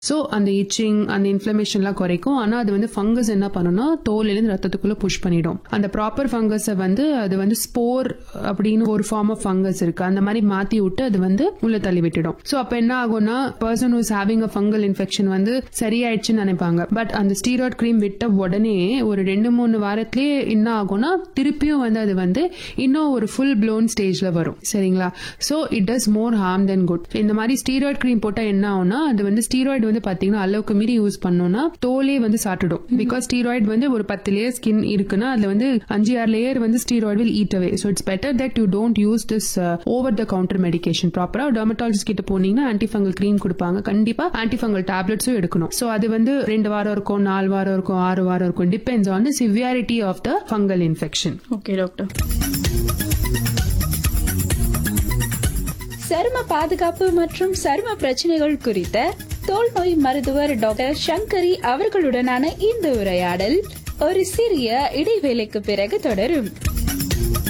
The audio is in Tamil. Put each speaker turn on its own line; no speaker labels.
ஸோ அந்த இச்சிங் அந்த இன்ஃப்ளமேஷன்லாம் குறைக்கும் ஆனால் அது வந்து ஃபங்கஸ் என்ன பண்ணும்னா தோலிலேருந்து ரத்தத்துக்குள்ள புஷ் பண்ணிடும் அந்த ப்ராப்பர் ஃபங்கஸை வந்து அது வந்து ஸ்போர் அப்படின்னு ஒரு ஃபார்ம் ஆஃப் ஃபங்கஸ் இருக்கு அந்த மாதிரி மாத்தி விட்டு அது வந்து உள்ள தள்ளி விட்டுடும் ஸோ அப்போ என்ன ஆகும்னா person who's having a fungal infection வந்து சரியாயிடுச்சுன்னு நினைப்பாங்க பட் அந்த ஸ்டீராய்ட் க்ரீம் விட்ட உடனே ஒரு ரெண்டு மூணு வாரத்திலேயே என்ன ஆகும்னா திருப்பியும் வந்து அது வந்து இன்னும் ஒரு ஃபுல் ப்ளோன் ஸ்டேஜ்ல வரும் சரிங்களா so it does more harm than good இந்த மாதிரி ஸ்டீராய்ட் க்ரீம் போட்டா என்ன ஆகும்னா அது வந்து ஸ்டீராய்டு வந்து பாத்தீங்கன்னா அளவுக்கு மீறி யூஸ் பண்ணோம்னா தோலே வந்து சாப்பிட்டுடும் பிகாஸ் ஸ்டீராய்டு வந்து ஒரு பத்து லேயர் ஸ்கின் இருக்குன்னா அதுல வந்து அஞ்சு ஆறு லேயர் வந்து steroid will eat away so it's better that you don't use this over the counter medication ப்ராப்பரா டெர்மட்டாலஜிஸ்ட் கிட்ட போனீங்கன்னா ஆன்டிஃபங்கல் க்ரீம் கொடுப்பாங்க கண்டிப்பா ஆன்டிஃபங்கல் டேப்லெட்ஸும் எடுக்கணும் ஸோ அது வந்து ரெண்டு வாரம் இருக்கும் நாலு வாரம் இருக்கும் ஆறு வாரம் இருக்கும் depends on the severity of the fungal infection
okay doctor சரும பாதுகாப்பு மற்றும் சரும பிரச்சனைகள் குறித்த தோல் நோய் மருத்துவர் டாக்டர் சங்கரி அவர்களுடனான இந்த உரையாடல் ஒரு சிறிய இடைவேளைக்கு பிறகு தொடரும்